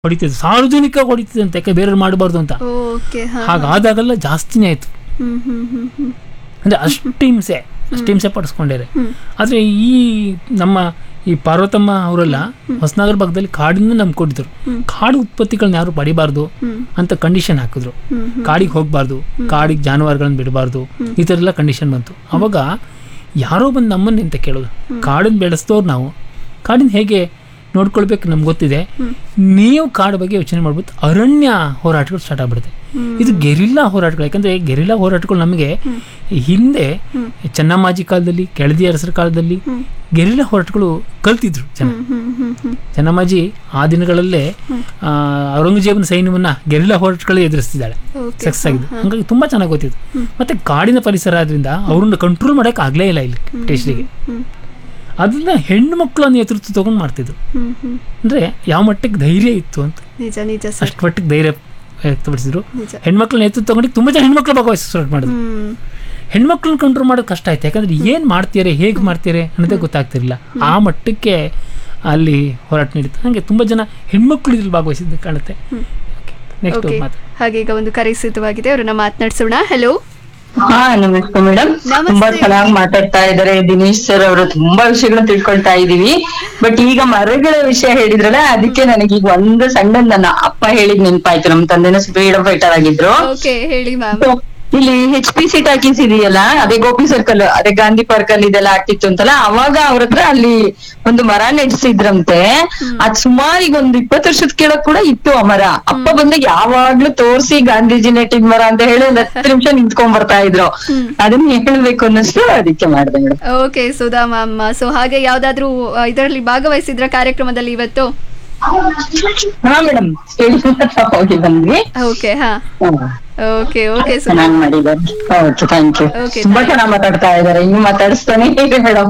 ಹೊಡಿತಿದ್ರು ಸಾರ್ವಜನಿಕ ಹೊಡಿತಿದ್ರು ಅಂತ ಯಾಕೆ ಬೇರೆಯವ್ರು ಮಾಡಬಾರ್ದು ಅಂತ ಓಕೆ ಹಾ ಹಾಗಾದಾಗೆಲ್ಲ ಜಾಸ್ತಿನೇ ಆಯ್ತು ಹ್ಮ್ ಹ್ಮ್ ಹ್ಮ್ ಹ್ಮ್ ಅಂದ್ರೆ ಅಷ್ಟು ಹಿಂಸೆ ಅಷ್ಟು ಹಿಂಸೆ ಪಡಿಸ್ಕೊಂಡಿದ್ದಾರೆ ಹ್ಮ್. ಆದ್ರೆ ಈ ನಮ್ಮ ಈ ಪಾರ್ವತಮ್ಮ ಅವರೆಲ್ಲ ಹೊಸನಗರ ಭಾಗದಲ್ಲಿ ಕಾಡನ್ನು ನಂಬ್ಕೊಂಡಿದ್ರು ಕಾಡು ಉತ್ಪತ್ತಿಗಳನ್ನ ಯಾರು ಪಡಿಬಾರ್ದು ಹ್ಮ್. ಅಂತ ಕಂಡೀಷನ್ ಹಾಕಿದ್ರು ಹ್ಮ್ ಕಾಡಿಗೆ ಹೋಗಬಾರ್ದು ಕಾಡಿಗೆ ಜಾನುವಾರುಗಳನ್ನ ಬಿಡಬಾರ್ದು ಈ ಥರ ಎಲ್ಲ ಕಂಡೀಷನ್ ಬಂತು ಅವಾಗ ಯಾರೋ ಬಂದು ನಮ್ಮನ್ನ ಅಂತ ಕೇಳೋದು ಕಾಡನ್ನು ಬೆಳೆಸ್ತವ್ರು ನಾವು ಕಾಡಿನ ಹೇಗೆ ನೋಡ್ಕೊಳ್ಬೇಕು ನಮ್ಗೆ ಗೊತ್ತಿದೆ ನೀವು ಕಾಡು ಬಗ್ಗೆ ಯೋಚನೆ ಮಾಡ್ಬಿಟ್ಟು ಅರಣ್ಯ ಹೋರಾಟಗಳು ಸ್ಟಾರ್ಟ್ ಆಗ್ಬಿಡುತ್ತೆ ಇದು ಗೆರಿಲ್ಲಾ ಹೋರಾಟಗಳು ಯಾಕಂದ್ರೆ ಗೆರಿಲ್ಲಾ ಹೋರಾಟಗಳು ನಮಗೆ ಹಿಂದೆ ಚೆನ್ನಮ್ಮಾಜಿ ಕಾಲದಲ್ಲಿ ಕೆಳದಿ ಅರಸರ ಕಾಲದಲ್ಲಿ ಗೆರಿಲ್ಲಾ ಹೋರಾಟಗಳು ಕಲ್ತಿದ್ರು ಜನ ಹ್ಮ್ ಹ್ಮ್ ಹ್ಮ್ ಚೆನ್ನಮ್ಮಾಜಿ ಆ ದಿನಗಳಲ್ಲೇ ಆ, ಔರಂಗಜೇಬನ ಸೈನ್ಯವನ್ನ ಗೆರಿಲ್ಲಾ ಹೋರಾಟಗಳೇ ಎದುರಿಸ್ತಿದ್ದಾಳೆ ಓಕೆ ಸಕ್ಸಸ್ ಆಗಿದೆ ಹಂಗಾಗಿ ತುಂಬಾ ಚೆನ್ನಾಗಿ ಗೊತ್ತಿತ್ತು ಮತ್ತೆ ಕಾಡಿನ ಪರಿಸರ ಆದ್ರಿಂದ ಅವ್ರನ್ನ ಕಂಟ್ರೋಲ್ ಮಾಡಕ್ ಆಗ್ಲೇ ಇಲ್ಲ ಇಲ್ಲಿ ಟೇಸ್ಟಿಗೆ ಹ್ಮ್ ಅದನ್ನ ಹೆಣ್ಣು ಮಕ್ಕಳ ನೇತೃತ್ವ ತಗೊಂಡು ಮಾಡ್ತಿದ್ರು ಹ್ಮ್ ಹ್ಮ್ ಅಂದ್ರೆ ಯಾವ ಮಟ್ಟಕ್ಕೆ ಧೈರ್ಯ ಇತ್ತು ಅಂತ ನಿಜ ನಿಜ ಸರ್ ಅಷ್ಟು ಮಟ್ಟಿಗೆ ಧೈರ್ಯ ವ್ಯಕ್ತಪಡಿಸಿದ್ರು ನಿಜ ಹೆಣ್ಮಕ್ಳ ನೇತೃತ್ವ ತಗೊಂಡು ತುಂಬಾ ಜನ ಹೆಣ್ಮಕ್ಳು ಭಾಗವಹಿಸಿ ಸ್ಟಾರ್ಟ್ ಮಾಡಿದ್ರು ಹ್ಮ್ ಹೆಣ್ಮಕ್ಳನ್ನ ಕಂಟ್ರೋಲ್ ಮಾಡೋದು ಕಷ್ಟ ಆಯ್ತು ಯಾಕಂದ್ರೆ ಏನ್ ಮಾಡ್ತೀರಿ ಹೇಗೆ ಮಾಡ್ತೀರಿ ಅನ್ನೋದೇ ಗೊತ್ತಾಗ್ತಿರ್ಲಿಲ್ಲ ಆ ಮಟ್ಟಕ್ಕೆ ಅಲ್ಲಿ ಹೋರಾಟ ನಡೀತು ಹಾಗೆ ತುಂಬಾ ಜನ ಹೆಣ್ಮಕ್ಳು ಇದ್ರಲ್ಲಿ ಭಾಗವಹಿಸಿದ್ದು ಕಾಣುತ್ತೆ ನೆಕ್ಸ್ಟ್ ಓಕೆ ಮಾತು ಹಾಗೆ ಈಗ ಒಂದು ಕರೆ ಸಿದ್ಧವಾಗಿದೆ ಅವರನ್ನ ಮಾತನಾಡಿಸೋಣ ಹಲೋ ಹಾ ನಮಸ್ತೆ ಮೇಡಮ್ ನಮಸ್ತೆ. ತುಂಬಾ ಚೆನ್ನಾಗಿ ಮಾತಾಡ್ತಾ ಇದಾರೆ ದಿನೇಶ್ ಸರ್ ಅವರು ತುಂಬಾ ವಿಷಯಗಳನ್ನ ತಿಳ್ಕೊಳ್ತಾ ಇದೀವಿ ಬಟ್ ಈಗ ಮರಗಳ ವಿಷಯ ಹೇಳಿದ್ರಲ್ಲ ಅದಕ್ಕೆ ನನಗೆ ಈಗ ಒಂದು ಸಣ್ಣ ನನ್ನ ಅಪ್ಪ ಹೇಳಿದ್ ನೆನಪಾಯ್ತು ನಮ್ ತಂದೆನ ಫ್ರೀಡಮ್ ಫೈಟರ್ ಆಗಿದ್ರು ಓಕೆ ಹೇಳಿ ಮ್ಯಾಮ್ So, ಇಲ್ಲಿ ಹೆಚ್ ಪಿ ಸಿ ಟಾಕೀಸ್ ಇದೆಯಲ್ಲ ಅದೇ ಗೋಪಿ ಸರ್ಕಲ್ ಅದೇ ಗಾಂಧಿ ಪಾರ್ಕ್ ಅಲ್ಲಿ ಇದೆಲ್ಲ ಆಗ್ತಿತ್ತು ಅಂತಲ್ಲ ಅವಾಗ ಅವ್ರ ಹತ್ರ ಅಲ್ಲಿ ಒಂದು ಮರ ನೆಡ್ಸಿದ್ರಂತೆ ಅದ್ ಸುಮಾರು ಈಗ ಒಂದು ಇಪ್ಪತ್ತು ವರ್ಷದ ಕೆಳಗ್ ಕೂಡ ಇತ್ತು ಆ ಮರ ಅಪ್ಪ ಬಂದಾಗ ಯಾವಾಗ್ಲೂ ತೋರ್ಸಿ ಗಾಂಧೀಜಿ ನೆಟ್ಟಿದ್ ಮರ ಅಂತ ಹೇಳಿ ಒಂದ್ ಹತ್ತು ನಿಮಿಷ ನಿಂತ್ಕೊಂಡ್ ಬರ್ತಾ ಇದ್ರು ಅದನ್ನ ಹೇಳ್ಬೇಕು ಅನ್ನಿಸ್ತು ಅದಕ್ಕೆ ಮಾಡ್ದೆ madam okay Sudha ma'am so ಹಾಗೆ ಯಾವ್ದಾದ್ರು ಇದರಲ್ಲಿ ಭಾಗವಹಿಸಿದ್ರ ಕಾರ್ಯಕ್ರಮದಲ್ಲಿ ಇವತ್ತು ಹಾ ಮೇಡಮ್ ಹೇಳಿ ಹೋಗಿ ಬಂದ್ವಿ ಓಕೆ ಹಾ ಹಾ. ಓಕೆ ಓಕೆ ಸುಧಾ ಚೆನ್ನಾಗ್ ಮಾಡಿದ್ದಾರೆ ಓಕೆ ಥ್ಯಾಂಕ್ ಯು Okay, ತುಂಬಾ ಚೆನ್ನಾಗ್ ಮಾತಾಡ್ತಾ ಇದಾರೆ ಇನ್ನು ಮಾತಾಡಿಸ್ತಾನೆ ಇರಿ ಮೇಡಮ್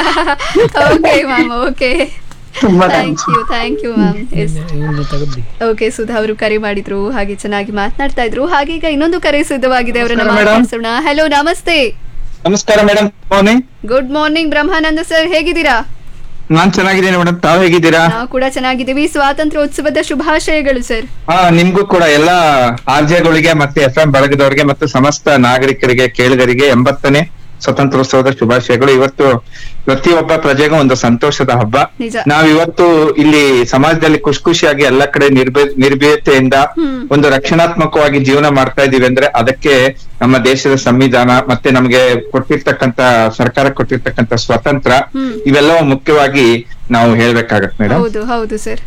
ಓಕೆ ಮ್ಯಾಮ್ ಓಕೆ ತುಂಬಾ thank thanks you thank you ma'am yes ಇವ್ರನ್ನ ತೆಗೆದ್ಬಿಡಿ ಓಕೆ ಸುಧಾ ಅವರು ಕರೆ ಮಾಡಿದ್ರು ಹಾಗೆ ಚೆನ್ನಾಗಿ ಮಾತನಾಡ್ತಾ ಇದ್ರು ಹಾಗೆ ಈಗ ಇನ್ನೊಂದು ಕರೆ ಸಿದ್ಧವಾಗಿದೆ ಅವರನ್ನ ನಮಸ್ಕಾರ, madam. ಮಾತಾಡ್ಸೋಣ ಹಲೋ ನಮಸ್ತೆ ನಮಸ್ಕಾರ madam morning good morning Brahmananda sir ಹೇಗಿದ್ದೀರಾ ನಾನ್ ಚೆನ್ನಾಗಿದ್ದೀನಿ ಮೇಡಮ್ ತಾವ್ ಹೇಗಿದ್ದೀರಾ ನಾವು ಕೂಡ ಚೆನ್ನಾಗಿದ್ದೀವಿ ಸ್ವಾತಂತ್ರ್ಯೋತ್ಸವದ ಶುಭಾಶಯಗಳು ಸರ್ ಹಾ ನಿಮ್ಗೂ ಕೂಡ ಎಲ್ಲಾ ಆರ್ಜೆಗಳಿಗೆ ಮತ್ತೆ ಎಫ್ ಎಂ ಬಳಗದವರಿಗೆ ಮತ್ತು ಸಮಸ್ತ ನಾಗರಿಕರಿಗೆ ಕೇಳಿಗರಿಗೆ ಎಂಬತ್ತನೇ ಸ್ವತಂತ್ರೋತ್ಸವದ ಶುಭಾಶಯಗಳು ಇವತ್ತು ಪ್ರತಿಯೊಬ್ಬ ಪ್ರಜೆಗೂ ಒಂದು ಸಂತೋಷದ ಹಬ್ಬ ನಿಜ. ನಾವ್ ಇವತ್ತು ಇಲ್ಲಿ ಸಮಾಜದಲ್ಲಿ ಖುಷಿ ಖುಷಿಯಾಗಿ ಎಲ್ಲ ಕಡೆ ನಿರ್ಭಯ ನಿರ್ಭೀಯತೆಯಿಂದ ಒಂದು ರಕ್ಷಣಾತ್ಮಕವಾಗಿ ಜೀವನ ಮಾಡ್ತಾ ಇದೀವಿ ಅಂದ್ರೆ ಅದಕ್ಕೆ ನಮ್ಮ ದೇಶದ ಸಂವಿಧಾನ ಮತ್ತೆ ನಮಗೆ ಕೊಟ್ಟಿರ್ತಕ್ಕಂತ ಸರ್ಕಾರ ಕೊಟ್ಟಿರ್ತಕ್ಕಂತ ಸ್ವತಂತ್ರ ಇವೆಲ್ಲವೂ ಮುಖ್ಯವಾಗಿ ನಾವು ಹೇಳ್ಬೇಕಾಗತ್ತೆ ಮೇಡಮ್ ಹೌದು ಹೌದು ಸರ್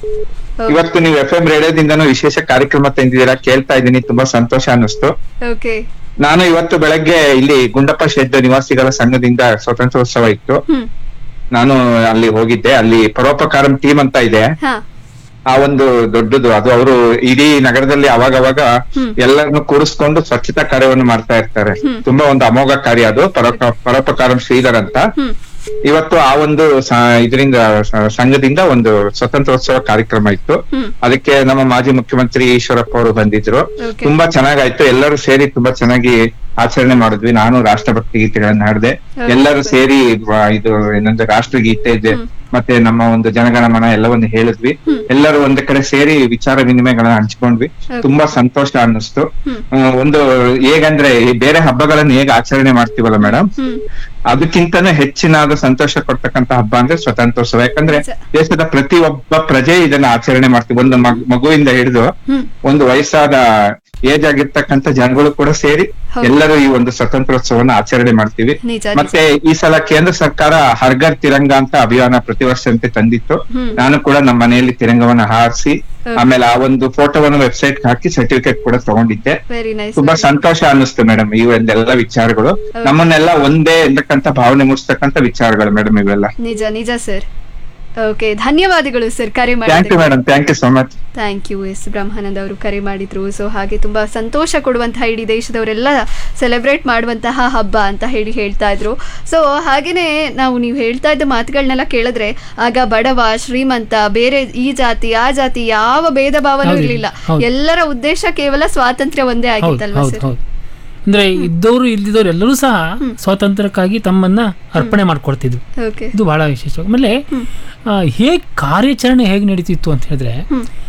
ಇವತ್ತು ನೀವು ಎಫ್ ಎಂ ರೇಡಿಯೋದಿಂದನೂ ವಿಶೇಷ ಕಾರ್ಯಕ್ರಮ ತಂದಿದ್ದೀರಾ ಕೇಳ್ತಾ ಇದ್ದೀನಿ ತುಂಬಾ ಸಂತೋಷ ಅನ್ನಿಸ್ತು ಓಕೆ ನಾನು ಇವತ್ತು ಬೆಳಗ್ಗೆ ಇಲ್ಲಿ ಗುಂಡಪ್ಪ ಶೆಡ್ ನಿವಾಸಿಗಳ ಸಂಘದಿಂದ ಸ್ವಾತಂತ್ರ್ಯೋತ್ಸವ ಇತ್ತು ಹ್ಮ್ ನಾನು ಅಲ್ಲಿ ಹೋಗಿದ್ದೆ ಅಲ್ಲಿ ಪರೋಪಕಾರಂ ಟೀಮ್ ಅಂತ ಇದೆ ಹಾ ಆ ಒಂದು ದೊಡ್ಡದು ಅದು ಅವರು ಇಡೀ ನಗರದಲ್ಲಿ ಅವಾಗವಾಗ ಎಲ್ಲರನ್ನು ಕೂರಿಸ್ಕೊಂಡು ಸ್ವಚ್ಛತಾ ಕಾರ್ಯವನ್ನು ಮಾಡ್ತಾ ಇರ್ತಾರೆ ತುಂಬಾ ಒಂದು ಅಮೋಘ ಕಾರ್ಯ ಅದು ಪರೋಪ ಪರೋಪಕಾರಂ ಶ್ರೀಧರ್ ಅಂತ ಹ್ಮ್ ಇವತ್ತು ಆ ಒಂದು ಇದರಿಂದ ಸಂಘದಿಂದ ಒಂದು ಸ್ವತಂತ್ರೋತ್ಸವ ಕಾರ್ಯಕ್ರಮ ಇತ್ತು ಹ್ಮ್. ಅದಕ್ಕೆ ನಮ್ಮ ಮಾಜಿ ಮುಖ್ಯಮಂತ್ರಿ ಈಶ್ವರಪ್ಪ ಅವರು ಬಂದಿದ್ರು Okay. ತುಂಬಾ ಚೆನ್ನಾಗಾಯ್ತು ಎಲ್ಲರೂ ಸೇರಿ ತುಂಬಾ ಚೆನ್ನಾಗಿ ಆಚರಣೆ ಮಾಡಿದ್ವಿ ನಾನು ರಾಷ್ಟ್ರಭಕ್ತಿ ಗೀತೆಗಳನ್ನ ಹಾಡಿದೆ Okay. ಎಲ್ಲರೂ ಸೇರಿ ವ- ಇದು ಏನಂದ್ರೆ ರಾಷ್ಟ್ರಗೀತೆ ಇದೆ ಮತ್ತೆ ನಮ್ಮ ಒಂದು ಜನಗಣಮನ ಎಲ್ಲವನ್ನು ಹೇಳಿದ್ವಿ ಎಲ್ಲರೂ ಒಂದ್ ಕಡೆ ಸೇರಿ ವಿಚಾರ ವಿನಿಮಯಗಳನ್ನ ಹಂಚ್ಕೊಂಡ್ವಿ ತುಂಬಾ ಸಂತೋಷ ಅನ್ನಿಸ್ತು ಆ, ಒಂದು ಹೇಗಂದ್ರೆ ಈ ಬೇರೆ ಹಬ್ಬಗಳನ್ನ ಹೇಗೆ ಆಚರಣೆ ಮಾಡ್ತೀವಲ್ಲ ಮೇಡಮ್ ಹ್ಮ್ ಅದಕ್ಕಿಂತನೂ ಹೆಚ್ಚಿನಾದ ಸಂತೋಷ ಕೊಡ್ತಕ್ಕಂತ ಹಬ್ಬ ಅಂದ್ರೆ ಸ್ವತಂತ್ರೋತ್ಸವ ಯಾಕಂದ್ರೆ ನಿಜ. ದೇಶದ ಪ್ರತಿಯೊಬ್ಬ ಪ್ರಜೆ ಇದನ್ನ ಆಚರಣೆ ಮಾಡ್ತೀವಿ ಒಂದು ಮಗು- ಮಗುವಿಂದ ಹಿಡಿದು ಹ್ಮ್ ಒಂದು ವಯಸ್ಸಾದ ಏಜ್ ಆಗಿರ್ತಕ್ಕಂತ ಜನಗಳು ಕೂಡ ಸೇರಿ ಹೌದು. ಎಲ್ಲರೂ ಈ ಒಂದು ಸ್ವತಂತ್ರೋತ್ಸವನ ಆಚರಣೆ ಮಾಡ್ತೀವಿ ನಿಜ ನಿಜ ಮತ್ತೆ ಈ ಸಲ ಕೇಂದ್ರ ಸರ್ಕಾರ ಹರ್ಗರ್ ತಿರಂಗ ಅಂತ ಅಭಿಯಾನ ಪ್ರತಿ ವರ್ಷದಂತೆ ತಂದಿತ್ತು ಹ್ಮ್. ನಾನು ಕೂಡ ನಮ್ಮ ಮನೆಯಲ್ಲಿ ತಿರಂಗವನ್ನ ಹಾರಿಸಿ ಆಮೇಲೆ ಆ ಒಂದು ಫೋಟೋವನ್ನು ವೆಬ್ಸೈಟ್ ಹಾಕಿ ಸರ್ಟಿಫಿಕೇಟ್ ಕೂಡ ತಗೊಂಡಿದ್ದೆ ವೆರಿ ನೈಸ್ ತುಂಬಾ ಸಂತೋಷ ಅನ್ನಿಸ್ತು ಮೇಡಮ್ ಈ ಒಂದೆಲ್ಲ ವಿಚಾರಗಳು ನಮ್ಮನ್ನೆಲ್ಲ ಒಂದೇ ಎಂದಕ್ಕಂತ ಭಾವನೆ ಮೂಡಿಸ್ತಕ್ಕಂತ ವಿಚಾರಗಳು ಮೇಡಮ್ ಇವೆಲ್ಲ ನಿಜ ನಿಜ ಸರ್ ಓಕೆ ಧನ್ಯವಾದಗಳು ಸರ್ ಕರೆ ಥ್ಯಾಂಕ್ ಯು ಮಾಡಿದ್ದಕ್ಕೆ madam thank you so much thank you yes Brahmanand ಅವರು ಕರೆ ಮಾಡಿದ್ರು ಸೊ ಹಾಗೆ ತುಂಬಾ ಸಂತೋಷ ಕೊಡುವಂತಹ ಇಡೀ ದೇಶದವರೆಲ್ಲ ಸೆಲೆಬ್ರೇಟ್ ಮಾಡುವಂತಹ ಹಬ್ಬ ಅಂತ ಹೇಳಿ ಹೇಳ್ತಾ ಇದ್ರು ಸೊ ಹಾಗೇನೆ ನಾವು ನೀವು ಹೇಳ್ತಾ ಇದ್ದ ಮಾತುಗಳನ್ನೆಲ್ಲ ಕೇಳಿದ್ರೆ ಆಗ ಬಡವ ಶ್ರೀಮಂತ ಬೇರೆ ಈ ಜಾತಿ ಆ ಜಾತಿ ಯಾವ ಭೇದ ಭಾವನೂ ಹೌದು, ಇರಲಿಲ್ಲ ಹೌದು. ಎಲ್ಲರ ಉದ್ದೇಶ ಕೇವಲ ಸ್ವಾತಂತ್ರ್ಯ ಒಂದೇ ಹೌದು ಆಗಿತ್ತಲ್ವಾ ಹೌದು ಸರ್ ಹೌದು ಅಂದ್ರೆ ಇದ್ದವರು ಇಲ್ದಿದ್ದವ್ರು ಎಲ್ಲರೂ ಸಹ ಸ್ವಾತಂತ್ರ್ಯಕ್ಕಾಗಿ ತಮ್ಮನ್ನ ಅರ್ಪಣೆ ಮಾಡ್ಕೊಡ್ತಿದ್ರು ಓಕೆ ಇದು ಬಹಳ ವಿಶೇಷ ಆಮೇಲೆ ಹೇಗೆ ಕಾರ್ಯಾಚರಣೆ ಹೇಗೆ ನಡೀತಿತ್ತು ಅಂತ ಹೇಳಿದ್ರೆ ಹ್ಮ್